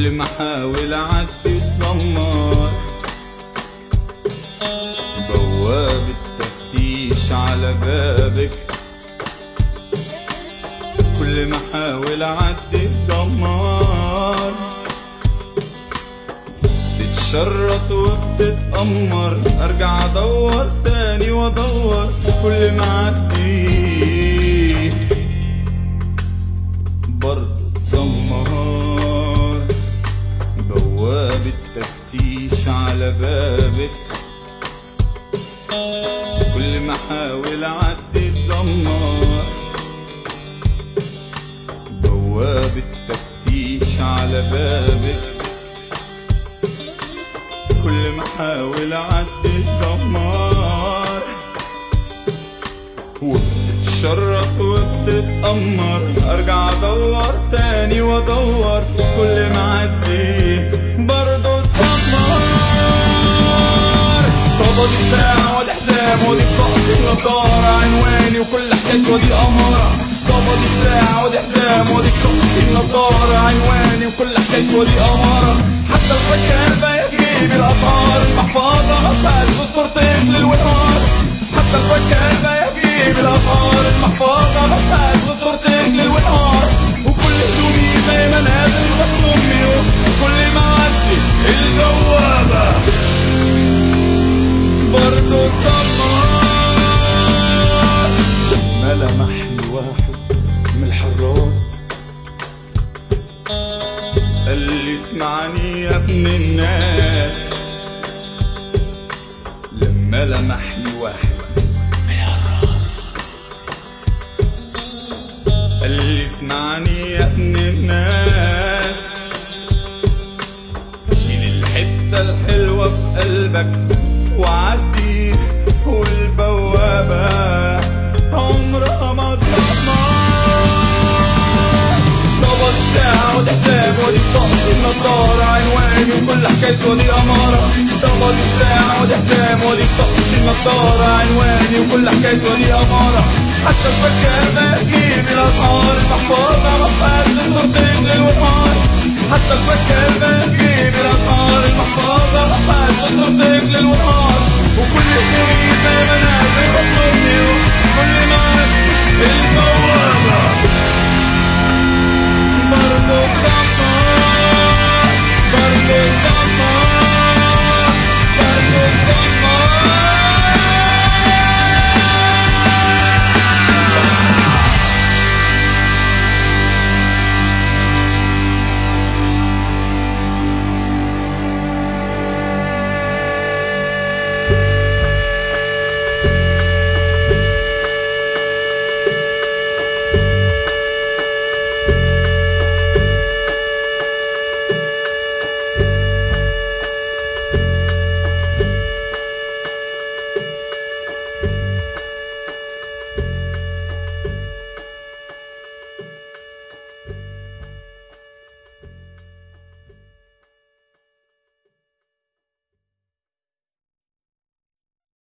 كل ما احاول اعدي اتذمر بوابة تفتيش على بابك كل ما احاول اعدي اتذمر تتشرط وبتتأمر ارجع ادور تاني وادور كل ما اعدي برضه اتذمر بوابة تفتيش على بابك كل ما احاول اعدي اتذمر بوابة تفتيش على بابك كل ما احاول اعدي اتذمر وبتتشرط وبتتأمر ارجع ادور تاني وادور كل ما اعدي برضه اتذمر طبق الساعة ودي حزام ودي بطاقة النضارة عنواني وكل حكايتي ودي أمارة طبق الساعة ودي حزام ودي بطاقة النضارة عنواني وكل حكايتي ودي أمارة حتى الفكة الباقي جيبي الأشعار المحفظة ما فيهاش بالصورتين للوقار حتى الفكة الباقي جيبي الأشعار المحفظة ما فيهاش بالصورتين للوقار وكل هدومي زي ما نازل بطن أمي وكل ما أعدي البوابة برضه اتذمر ما لمحني واحد من الحراس قال لي اسمعني يا ابن الناس لما لمحني واحد من الحراس قال لي اسمعني يا ابن الناس شيل الحتة الحلوة في قلبك وعدي والبوابة عمرها ما تسمر طبق الساعة ودي حساب ودي بطاقة النضارة عنواني وكل حكايتي ودي أمارة طبق الساعة ودي حساب ودي بطاقة النضارة عنواني وكل حكايتي ودي أمارة حتى الفكة بجيب الأشعار المحفظة ما فيهاش صورتين للوقار حتى الفكة بجيب الأشعار المحفظة ما فيهاش صورتين للوقار وكل شيء زي ما نازل بطلبني وكل ما البوابة برضه